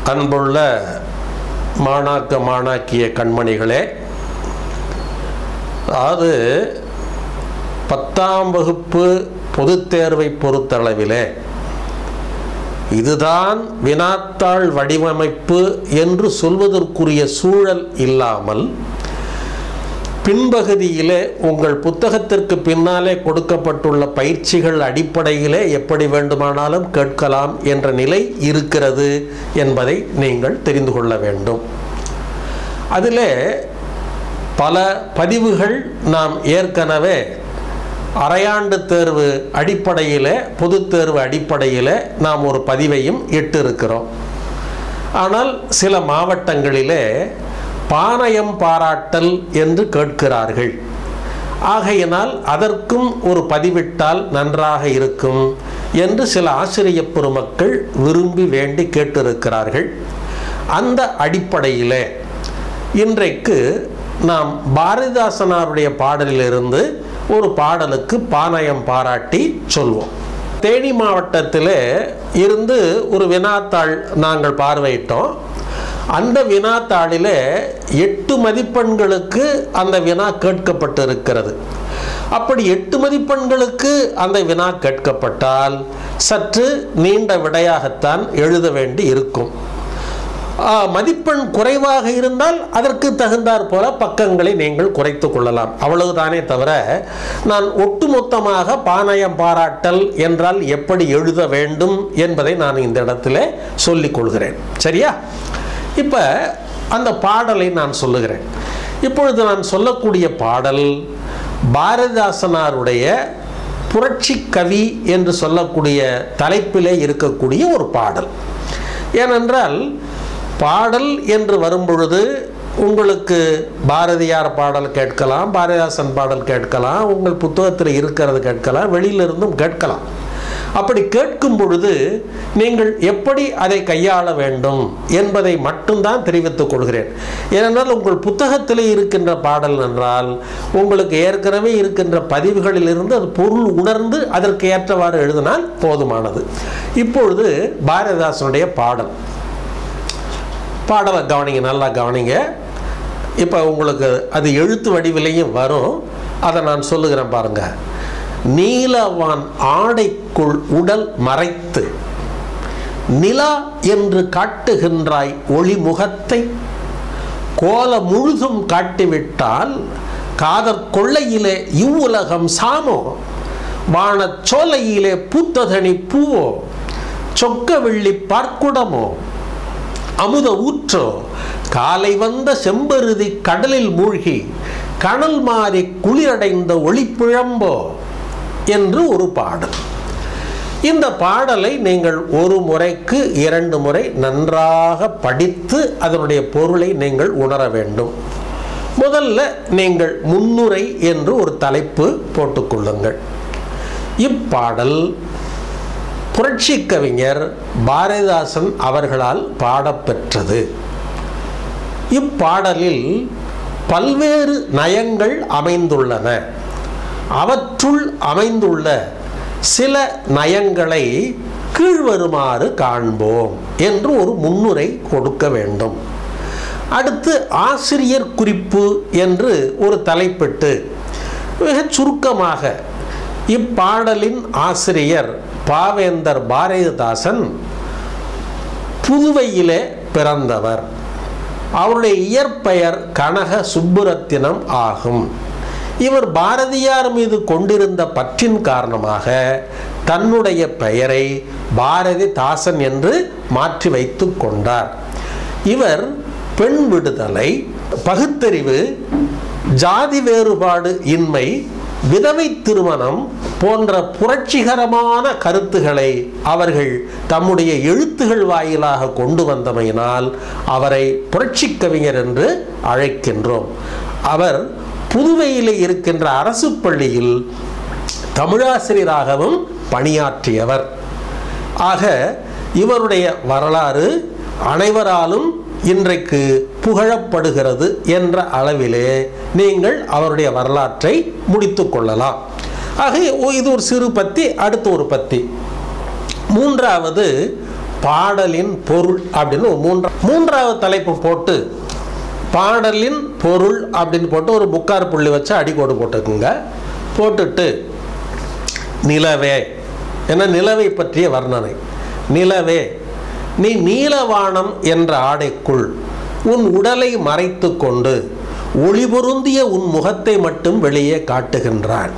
அன்புள்ள மாணாக்க மாணாக்கிய கண்மணிகளே அதாவது பத்தாம் வகுப்பு பொதுத் தேர்வை பொறுத்தளவிலே இதுதான் வினாத்தாள் வடிவமைப்பு என்று சொல்வதற்குரிய சூழல் இல்லாமல் பின்பகுதியிலே உங்கள் புத்தகத்திற்கு பின்னாலே கொடுக்கப்பட்டுள்ள பயிற்சிகள் அடிப்படையிலே எப்படி வேண்டுமானாலும் கேட்கலாம் என்ற நிலை இருக்கிறது என்பதை நீங்கள் தெரிந்து கொள்ள வேண்டும் அதிலே பல பதிவுகள் நாம் ஏற்கனவே அரையாண்டு தேர்வு அடிப்படையில் பொதுத் தேர்வு அடிப்படையில் நாம் ஒரு பதிவையும் இட்டிருக்கிறோம் ஆனால் சில மாவட்டங்களிலே பாணயம் பாராட்டல் என்று கேட்கிறார்கள் ஆகையினால் அதற்கும் ஒரு பதிவிட்டால் நன்றாக இருக்கும் என்று சில ஆசிரிய பெருமக்கள் விரும்பி வேண்டி கேட்டிருக்கிறார்கள் அந்த அடிப்படையிலே இன்றைக்கு நாம் பாரதிதாசனாருடைய பாடலிலிருந்து ஒரு பாடலுக்கு பாணயம் பாராட்டி சொல்வோம் தேனி மாவட்டத்தில் இருந்து ஒரு வினாத்தாள் நாங்கள் பார்வையிட்டோம் அந்த வினாத்தாளில் எட்டு மதிப்பெண்களுக்கு அந்த வினா கேட்கப்பட்டிருக்கிறது அப்படி எட்டு மதிப்பெண்களுக்கு அந்த வினா கேட்கப்பட்டால் சற்று நீண்ட விடையாகத்தான் எழுத வேண்டி இருக்கும் மதிப்பெண் குறைவாக இருந்தால் அதற்கு தகுந்தாற் போல பக்கங்களை நீங்கள் குறைத்து கொள்ளலாம் அவ்வளவுதானே தவிர நான் ஒட்டுமொத்தமாக பாணயம் பாராட்டல் என்றால் எப்படி எழுத வேண்டும் என்பதை நான் இந்த இடத்துல சொல்லிக் கொள்கிறேன் சரியா இப்போ அந்த பாடலை நான் சொல்லுகிறேன் இப்பொழுது நான் சொல்லக்கூடிய பாடல் பாரதிதாசனாருடைய புரட்சி கவி என்று சொல்லக்கூடிய தலைப்பிலே இருக்கக்கூடிய ஒரு பாடல் ஏனென்றால் பாடல் என்று வரும்பொழுது உங்களுக்கு பாரதியார் பாடல் கேட்கலாம் பாரதிதாசன் பாடல் கேட்கலாம் உங்கள் புத்தகத்தில் இருக்கிறது கேட்கலாம் வெளியிலிருந்தும் கேட்கலாம் அப்படி கேட்கும் பொழுது நீங்கள் எப்படி அதை கையாள வேண்டும் என்பதை மட்டும்தான் தெரிவித்துக் கொள்கிறேன் ஏனென்றால் உங்கள் புத்தகத்தில் இருக்கின்ற பாடல் என்றால் உங்களுக்கு ஏற்கனவே இருக்கின்ற பதிவுகளிலிருந்து அது பொருள் உணர்ந்து அதற்கு ஏற்றவாறு எழுதினால் போதுமானது இப்பொழுது பாரதிதாசனுடைய பாடல் பாடலை கவனிங்க நல்லா கவனிங்க இப்போ உங்களுக்கு அது எழுத்து வடிவிலையும் வரும் அதை நான் சொல்லுகிறேன் பாருங்க நீலவான் ஆடைக்குள் உடல் மறைத்து நிலா என்று காட்டுகின்றாய் ஒளிமுகத்தை கோல முழுதும் காட்டிவிட்டால் காதற் கொள்ளையிலே இவ்வுலகம் சாமோ வானச் சோலையிலே பூத்ததனி பூவோ சொக்க வெள்ளி பார்க்குடமோ அமுத ஊற்றோ காலை வந்த செம்பருதி கடலில் மூழ்கி கணல் மாறி குளிரடைந்த ஒளிப்பிழம்போ என்று ஒரு பாடல் இந்த பாடலை நீங்கள் ஒரு முறைக்கு இரண்டு முறை நன்றாக படித்து அதனுடைய பொருளை நீங்கள் உணர வேண்டும் முதல்ல நீங்கள் முன்னுரை என்று ஒரு தலைப்பு போட்டுக்கொள்ளுங்கள் இப்பாடல் புரட்சி கவிஞர் பாரதிதாசன் அவர்களால் பாடப்பெற்றது இப்பாடலில் பல்வேறு நயங்கள் அமைந்துள்ளன அவற்றுள் அமைந்துள்ள சில நயங்களை கீழ்வருமாறு காண்போம் என்று ஒரு முன்னுரை கொடுக்க வேண்டும் அடுத்து ஆசிரியர் குறிப்பு என்று ஒரு தலைப்பிட்டு மிகச் சுருக்கமாக இப்பாடலின் ஆசிரியர் பாவேந்தர் பாரதிதாசன் புதுவையிலே பிறந்தவர் அவருடைய இயற்பெயர் கனக சுப்புரத்தினம் ஆகும் இவர் பாரதியார் மீது கொண்டிருந்த பற்றின் காரணமாக தன்னுடைய பெயரை பாரதிதாசன் என்று மாற்றி வைத்து கொண்டார் இவர் பெண் விடுதலை பகுத்தறிவு ஜாதி வேறுபாடு இன்மை விதவை திருமணம் போன்ற புரட்சிகரமான கருத்துக்களை அவர்கள் தம்முடைய எழுத்துகள் வாயிலாக கொண்டு வந்தமையினால் அவரை புரட்சி கவிஞர் என்று அழைக்கின்றோம் அவர் புதுவையில் இருக்கின்ற அரசு பள்ளியில் தமிழாசிரியராகவும் பணியாற்றியவர் ஆக இவருடைய வரலாறு அனைவராலும் இன்றைக்கு புகழப்படுகிறது என்ற அளவிலே நீங்கள் அவருடைய வரலாற்றை முடித்து கொள்ளலாம் ஆக இது ஒரு சிறு பத்தி அடுத்த ஒரு பத்தி மூன்றாவது பாடலின் பொருள் அப்படின்னு ஒரு மூன்றா மூன்றாவது தலைப்பு போட்டு பாடலின் பொருள் அப்படின்னு போட்டு ஒரு முக்கார் புள்ளி வச்சு அடிக்கோடு போட்டுக்குங்க போட்டுட்டு நிலவே என நிலவை பற்றிய வர்ணனை நிலவே நீ நீலவானம் என்ற ஆடைக்குள் உன் உடலை மறைத்து கொண்டு ஒளிபொருந்திய உன் முகத்தை மட்டும் வெளியே காட்டுகின்றான்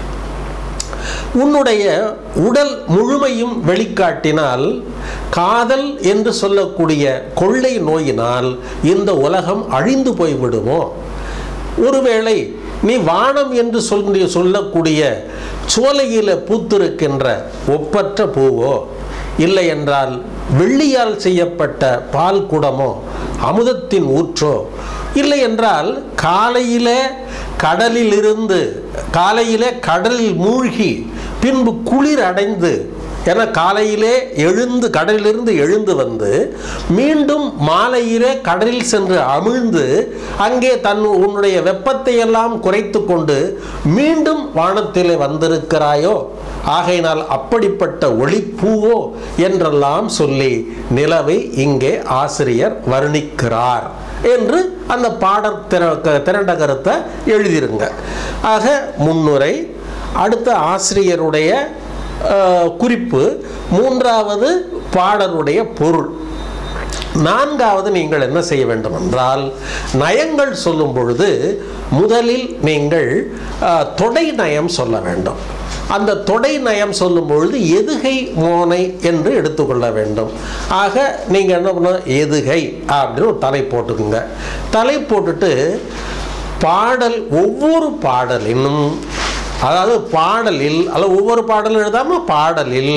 உன்னுடைய உடல் முழுமையும் வெளிக்காட்டினால் காதல் என்று சொல்லக்கூடிய கொள்ளை நோயினால் இந்த உலகம் அழிந்து போய்விடுமோ ஒருவேளை நீ வானம் என்று சொல்லி சொல்லக்கூடிய சோலையில் பூத்திருக்கின்ற ஒப்பற்ற பூவோ இல்லை என்றால் வெள்ளியால் செய்யப்பட்ட பால் குடமோ அமுதத்தின் ஊற்றோ இல்லை என்றால் காலையிலே கடலிலிருந்து காலையிலே கடலில் மூழ்கி பின்பு குளிர் அடைந்து என காலையிலே எழுந்து கடலிலிருந்து எழுந்து வந்து மீண்டும் மாலையிலே கடலில் சென்று அமிழ்ந்து அங்கே தன் உன்னுடைய வெப்பத்தை எல்லாம் குறைத்து கொண்டு மீண்டும் வானத்திலே வந்திருக்கிறாயோ ஆகையினால் அப்படிப்பட்ட ஒளிப்பூவோ என்றெல்லாம் சொல்லி நிலவை இங்கே ஆசிரியர் வர்ணிக்கிறார் என்று அந்த பாடல் திர திரண்ட கருத்தை எழுதிருங்க ஆக முன்னுரை அடுத்த ஆசிரியருடைய அஹ், குறிப்பு மூன்றாவது பாடலுடைய பொருள் நான்காவது நீங்கள் என்ன செய்ய வேண்டும் என்றால் நயங்கள் சொல்லும் பொழுது முதலில் நீங்கள் அஹ், தொடை நயம் சொல்ல வேண்டும் அந்த தொடை நயம் சொல்லும் பொழுது எதுகை மோனை என்று எடுத்துக்கொள்ள வேண்டும் ஆக நீங்கள் என்ன பண்ண எதுகை அப்படின்னு ஒரு தலை போட்டுக்குங்க தலை போட்டுட்டு பாடல் ஒவ்வொரு பாடலினும் அதாவது பாடலில் அல்லது ஒவ்வொரு பாடலும் எழுதாமல் பாடலில்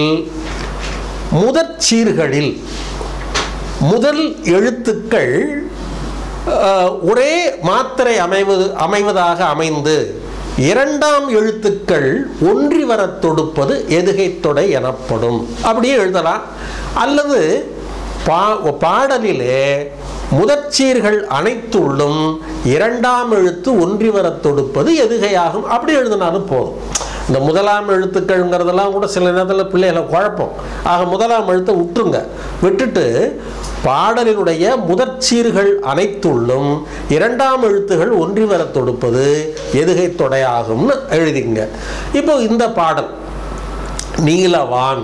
முதற் சீர்களில் முதல் எழுத்துக்கள் அஹ், ஒரே மாத்திரை அமைவது அமைவதாக அமைந்து இரண்டாம் எழுத்துக்கள் ஒன்றி வரத் தொடுப்பது எதுகை தொடை எனப்படும் அப்படியே எழுதலாம் அல்லது பா பாடலிலே முதற்சீர்கள் அனைத்துள்ளும் இரண்டாம் எழுத்து ஒன்றி வரத் தொடுப்பது எதுகையாகும் அப்படி எழுதினாலும் போதும் இந்த முதலாம் எழுத்துக்கள்ங்கிறதெல்லாம் கூட சில நேரத்தில் பிள்ளைகளை குழப்பம் ஆக முதலாம் எழுத்தை விட்டுருங்க விட்டுட்டு பாடலினுடைய முதற்சீர்கள் அனைத்துள்ளும் இரண்டாம் எழுத்துகள் ஒன்றி வரத் தொடுப்பது எதுகை தொடையாகும்னு எழுதிங்க இப்போ இந்த பாடல் நீலவான்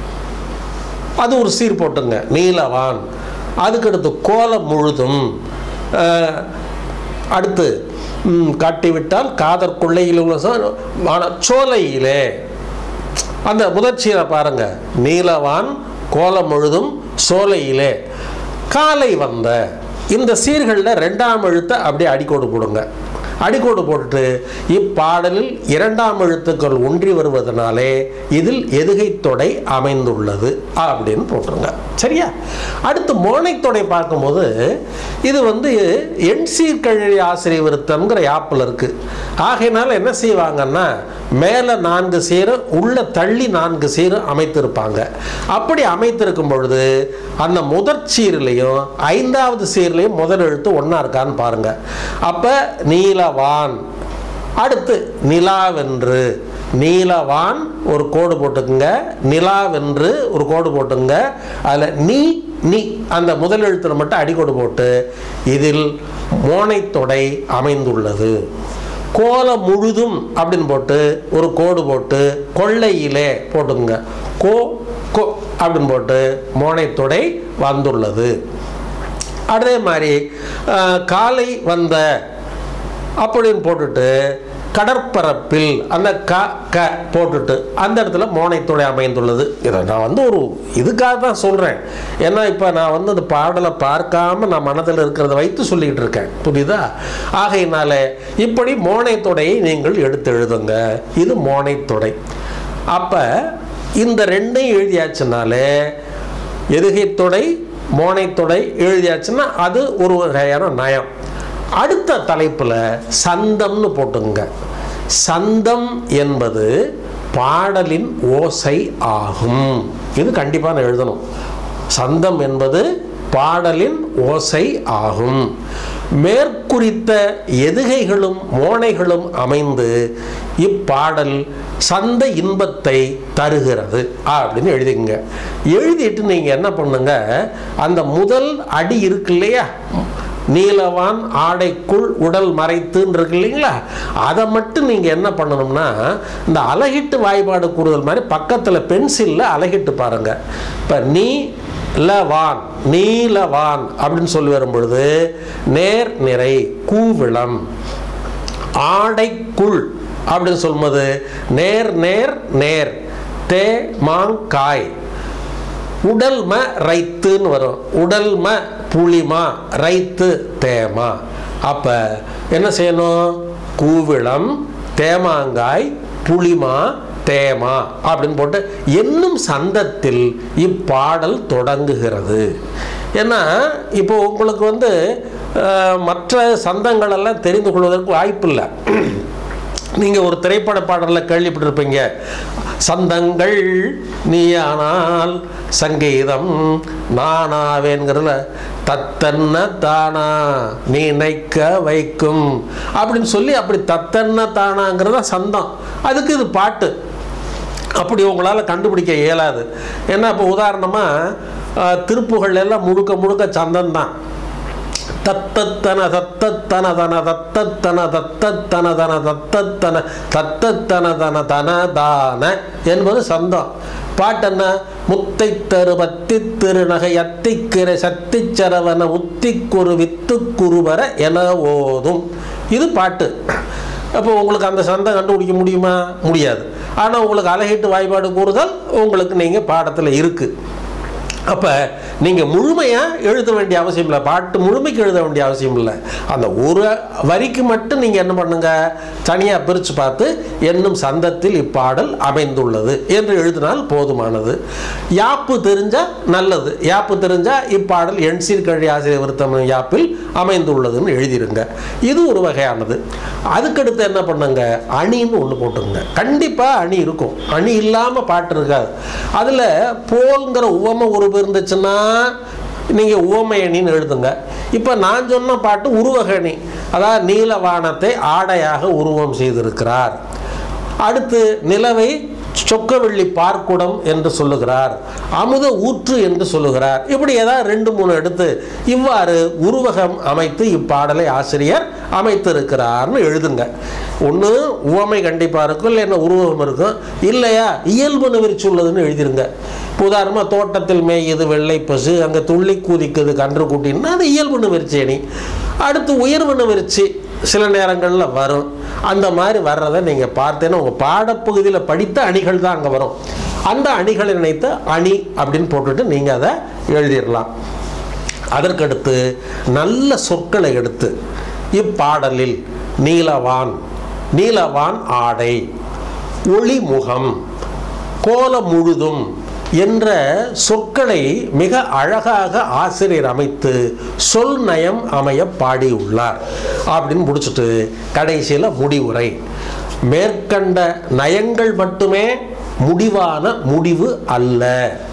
அது ஒரு சீர் போட்டுங்க நீலவான் அதுக்கடுத்து கோலம் முழுதும் அஹ், அடுத்து ம், காட்டிவிட்டால் காதற் கொள்ளையில் உள்ள ச- வான- சோலையிலே அந்த முதற்சீரை பாருங்க நீலவான் கோலம் முழுதும் சோலையிலே காலை வந்த இந்த சீர்களில் ரெண்டாம் எழுத்தை அப்படியே அடிக்கோடு போடுங்க அடிக்கோடு போட்டுட்டு இப்பாடலில் இரண்டாம் எழுத்துக்கள் ஒன்றி வருவதனாலே இதில் எதுகை தொடை அமைந்துள்ளது அப்படின்னு போட்டுருங்க சரியா அடுத்து மோனைத்தொடை பார்க்கும்போது இது வந்து எண் சீர்கழி ஆசிரியர் விருத்தம்ங்கிற ஆப்பில் இருக்குது ஆகையினால என்ன செய்வாங்கன்னா மேலே நான்கு சீரும் உள்ள தள்ளி நான்கு சீரும் அமைத்திருப்பாங்க அப்படி அமைத்திருக்கும் பொழுது அந்த முதற் சீர்லையும் ஐந்தாவது சீர்லையும் முதல் எழுத்து ஒன்றா இருக்கான்னு பாருங்க அப்போ நீலவான் அடுத்து நிலாவென்று நீலவான் ஒரு கோடு போட்டுக்குங்க நிலாவென்று ஒரு கோடு போட்டுங்க அதில் நீ நீ அந்த முதல் எழுத்துல மட்டும் அடிக்கோடு போட்டு இதில் மோனைத்தொடை அமைந்துள்ளது கோலம் முழுதும் அப்படின்னு போட்டு ஒரு கோடு போட்டு கொள்ளையிலே போட்டுங்க கோ கோ அப்படின்னு போட்டு மோனைத்தொடை வந்துள்ளது அதே மாதிரி அஹ், காலை வந்த அப்படின்னு போட்டுட்டு கடற்பரப்பில் அந்த க க போட்டுட்டு அந்த இடத்துல மோனைத்துறை அமைந்துள்ளது இதை நான் வந்து ஒரு இதுக்காக தான் சொல்கிறேன் ஏன்னா இப்போ நான் வந்து அந்த பாடலை பார்க்காம நான் மனதில் இருக்கிறத வைத்து சொல்லிக்கிட்டு இருக்கேன் புரியுதா ஆகையினால இப்படி மோனைத்தொடையை நீங்கள் எடுத்து எழுதுங்க இது மோனைத்தொடை அப்போ இந்த ரெண்டையும் எழுதியாச்சுனாலே எதுகைத்தொடை மோனைத்தொடை எழுதியாச்சுன்னா அது ஒரு வகையான நயம் அடுத்த தலைப்பில் சந்தம்னு போட்டுங்க சந்தம் என்பது பாடலின் ஓசை ஆகும் இது கண்டிப்பாக நான் எழுதணும் சந்தம் என்பது பாடலின் ஓசை ஆகும் மேற்குறித்த எதுகைகளும் மோனைகளும் அமைந்து இப்பாடல் சந்த இன்பத்தை தருகிறது அப்படின்னு எழுதிங்க எழுதிட்டு நீங்கள் என்ன பண்ணுங்க அந்த முதல் அடி இருக்கு இல்லையா நீலவான் ஆடைக்குள் உடல் மறைத்துன்னு இருக்கு இல்லைங்களா அதை மட்டும் நீங்கள் என்ன பண்ணணும்னா இந்த அலகிட்டு வாய்ப்பாடு கூறுதல் மாதிரி பக்கத்தில் பென்சிலில் அலகிட்டு பாருங்க இப்போ நீ லவான் நீலவான் அப்படின்னு சொல்லி வரும் பொழுது நேர் நிறை கூவிளம் ஆடைக்குள் அப்படின்னு சொல்லும்போது நேர் நேர் நேர் தே மாங்காய் உடல்ம ரைத்துன்னு வரும் உடல்ம புளிமா ரைத்து தேமா அப்போ என்ன செய்யணும் கூவிளம் தேமாங்காய் புளிமா தேமா அப்படின்னு போட்டு என்னும் சந்தத்தில் இப்பாடல் தொடங்குகிறது ஏன்னா இப்போ உங்களுக்கு வந்து அஹ், மற்ற சந்தங்கள் எல்லாம் தெரிந்து கொள்வதற்கு வாய்ப்பில்லை நீங்கள் ஒரு திரைப்பட பாடலில் கேள்விப்பட்டிருப்பீங்க சந்தங்கள் நீயானால் சங்கீதம் நானாவேங்கிறதுல தத்தன்ன தானா நினைக்க வைக்கும் அப்படின்னு சொல்லி அப்படி தத்தன்ன தானாங்கிறத சந்தம் அதுக்கு இது பாட்டு அப்படி உங்களால் கண்டுபிடிக்க இயலாது ஏன்னா இப்போ உதாரணமாக திருப்புகள் எல்லாம் முழுக்க முழுக்க சந்தம் தான் தத்தத்தன தத்தத்தன தன தத்தத்தன தத்தத்தன தன தத்தத்தன தத்தத்தன தன தன தான என்பது சந்தம் பாட்டென்ன முத்தை தரு பத்தி திருநகை அத்திக்கிரை சத்திச்சரவன உத்திக்குரு வித்துக்குருவர என ஓதும் இது பாட்டு அப்போ உங்களுக்கு அந்த சந்தம் கண்டுபிடிக்க முடியுமா முடியாது ஆனால் உங்களுக்கு அழகிட்டு வாய்ப்பாடு கூறுதல் உங்களுக்கு நீங்கள் பாடத்தில் இருக்குது அப்போ நீங்கள் முழுமையாக எழுத வேண்டிய அவசியம் இல்லை பாட்டு முழுமைக்கு எழுத வேண்டிய அவசியம் இல்லை அந்த ஒரு வரிக்கு மட்டும் நீங்கள் என்ன பண்ணுங்க தனியாக பிரித்து பார்த்து என்னும் சந்தத்தில் இப்பாடல் அமைந்துள்ளது என்று எழுதினால் போதுமானது யாப்பு தெரிஞ்சால் நல்லது யாப்பு தெரிஞ்சால் இப்பாடல் எண் சீர்கழி ஆசிரியர் விருத்தம் யாப்பில் அமைந்துள்ளதுன்னு எழுதிருங்க இது ஒரு வகையானது அதுக்கடுத்து என்ன பண்ணுங்க அணின்னு ஒன்று போட்டுங்க கண்டிப்பாக அணி இருக்கும் அணி இல்லாமல் பாட்டு இருக்காது அதில் போல்ங்கிற உவமை உருவு இருந்துச்சுன்னா நீங்கள் உவமை அணின்னு எழுதுங்க இப்போ நான் சொன்ன பாட்டு உருவகணி அதாவது நீலவானத்தை ஆடையாக உருவம் செய்திருக்கிறார் அடுத்து நிலவை சொக்கவெள்ளி பார்க்குடம் என்று சொல்லுகிறார் அமுத ஊற்று என்று சொல்லுகிறார் இப்படி ஏதாவது ரெண்டு மூணு எடுத்து இவ்வாறு உருவகம் அமைத்து இப்பாடலை ஆசிரியர் அமைத்திருக்கிறார்னு எழுதுங்க ஒன்று உவமை கண்டிப்பாக இருக்கும் இல்லைன்னா உருவகம் இருக்கும் இல்லையா இயல்பு நிவிரிச்சு உள்ளதுன்னு எழுதிருங்க இப்போ உதாரணமாக தோட்டத்தில் மேயுது வெள்ளை பசு அங்கே துள்ளி குதிக்குது கன்று குட்டின்னா அது இயல்பு நிவிரிச்சி அணி அடுத்து உயர்வு நிவிரிச்சி சில நேரங்களில் வரும் அந்த மாதிரி வர்றதை நீங்கள் பார்த்தேன்னா உங்கள் பாடப்பகுதியில் படித்த அணிகள் தான் அங்கே வரும் அந்த அணிகளை நினைத்து அணி அப்படின்னு போட்டுட்டு நீங்கள் அதை எழுதிடலாம் அதற்கடுத்து நல்ல சொற்களை எடுத்து இப்பாடலில் நீலவான் நீலவான் ஆடை ஒளிமுகம் கோல முழுதும் என்ற சொற்களை மிக அழகாக ஆசிரியர் அமைத்து சொல் நயம் அமைய பாடியுள்ளார் அப்படின்னு முடிச்சுட்டு கடைசியில் முடிவுரை மேற்கண்ட நயங்கள் மட்டுமே முடிவான முடிவு அல்ல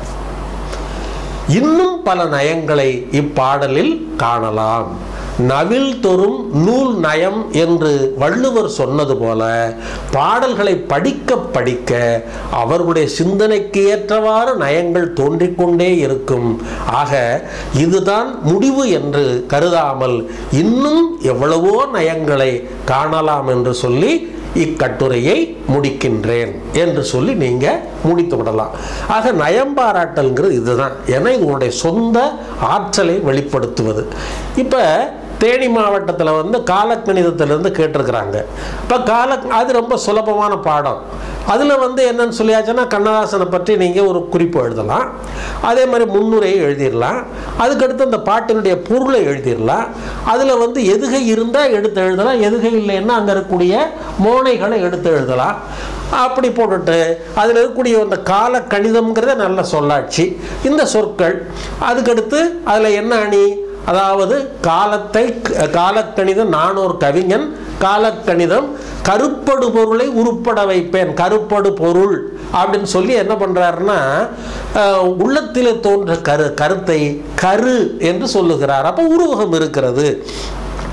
இன்னும் பல நயங்களை இப்பாடலில் காணலாம் நவில் தொறும் நூல் நயம் என்று வள்ளுவர் சொன்னது போல பாடல்களை படிக்க படிக்க அவர்களுடைய சிந்தனைக்கு ஏற்றவாறு நயங்கள் தோன்றிக்கொண்டே இருக்கும் ஆக இதுதான் முடிவு என்று கருதாமல் இன்னும் எவ்வளவோ நயங்களை காணலாம் என்று சொல்லி இக்கட்டுரையை முடிக்கின்றேன் என்று சொல்லி நீங்கள் முடித்து விடலாம் ஆக நயம் பாராட்டல்ங்கிறது இதுதான் ஏன்னா இது உங்களுடைய சொந்த ஆற்றலை வெளிப்படுத்துவது இப்போ தேனி மாவட்டத்தில் வந்து காலக்கணிதத்திலேருந்து கேட்டிருக்கிறாங்க இப்போ கால அது ரொம்ப சுலபமான பாடம் அதில் வந்து என்னன்னு சொல்லியாச்சுன்னா கண்ணதாசனை பற்றி நீங்கள் ஒரு குறிப்பு எழுதலாம் அதே மாதிரி முன்னுரையை எழுதிடலாம் அதுக்கடுத்து அந்த பாட்டினுடைய பொருளை எழுதிடலாம் அதில் வந்து எதுகை இருந்தால் எடுத்து எழுதலாம் எதுகை இல்லைன்னா அங்கே இருக்கக்கூடிய மோனைகளை எடுத்து எழுதலாம் அப்படி போட்டுட்டு அதில் இருக்கக்கூடிய அந்த கால கணிதம்ங்கிறத நல்ல சொல்லாட்சி இந்த சொற்கள் அதுக்கடுத்து அதில் என்ன அணி அதாவது காலத்தை காலக்கணிதம் நானோர் கவிஞன் காலக்கணிதம் கருப்படு பொருளை உருப்பட வைப்பேன் கருப்படு பொருள் அப்படின்னு சொல்லி என்ன பண்ணுறாருன்னா உள்ளத்தில் தோன்ற கரு கருத்தை கரு என்று சொல்லுகிறார் அப்போ உருவகம் இருக்கிறது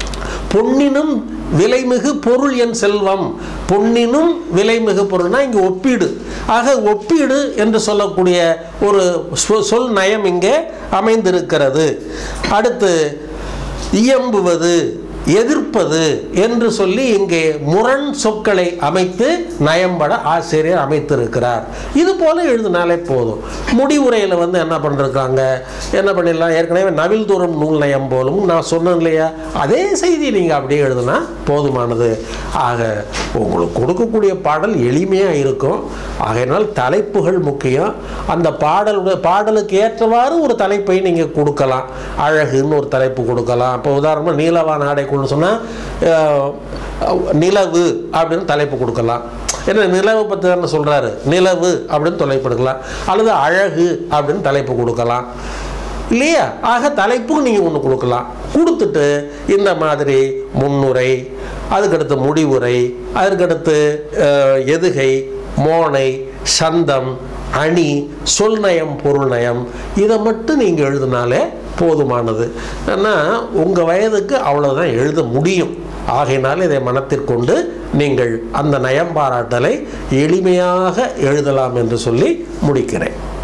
பொன்னினும் விலைமிகு பொருள் என் செல்வம் பொன்னினும் விலைமிகு பொருள்னா இங்கே ஒப்பீடு ஆக ஒப்பீடு என்று சொல்லக்கூடிய ஒரு சொ- சொல் நயம் இங்கே அமைந்திருக்கிறது அடுத்து இயம்புவது எதிர்ப்பது என்று சொல்லி இங்கே முரண் சொற்களை அமைத்து நயம்பட ஆசிரியர் அமைத்திருக்கிறார் இது போல எழுதினாலே போதும் முடிவுரையில் வந்து என்ன பண்ணிருக்காங்க என்ன பண்ணிடலாம் ஏற்கனவே நவில் தூரம் நூல் நயம் போலும் நான் சொன்னேன் இல்லையா அதே செய்தி நீங்கள் அப்படியே எழுதுனா போதுமானது ஆக உங்களுக்கு கொடுக்கக்கூடிய பாடல் எளிமையாக இருக்கும் ஆகையினால் தலைப்புகள் முக்கியம் அந்த பாடலுடைய பாடலுக்கு ஏற்றவாறு ஒரு தலைப்பை நீங்கள் கொடுக்கலாம் அழகுன்னு ஒரு தலைப்பு கொடுக்கலாம் இப்போ உதாரணமாக நீலவான ஆடை கொண்டு சொன்னால் நிலவு அப்படின்னு தலைப்பு கொடுக்கலாம் ஏன்னா நிலவு பற்றி தானே சொல்கிறாரு நிலவு அப்படின்னு தலைப்பு கொடுக்கலாம் அல்லது அழகு அப்படின்னு தலைப்பு கொடுக்கலாம் இல்லையா ஆக தலைப்பும் நீங்கள் ஒன்று கொடுக்கலாம் கொடுத்துட்டு இந்த மாதிரி முன்னுரை அதுக்கடுத்து முடிவுரை அதற்கடுத்து அஹ், எதுகை மோனை சந்தம் அணி சொல் நயம் பொருள் நயம் இதை மட்டும் நீங்கள் எழுதினாலே போதுமானது ஏன்னா உங்கள் வயதுக்கு அவ்வளோதான் எழுத முடியும் ஆகையினால் இதை மனத்திற்கொண்டு நீங்கள் அந்த நயம் பாராட்டலை எளிமையாக எழுதலாம் என்று சொல்லி முடிக்கிறேன்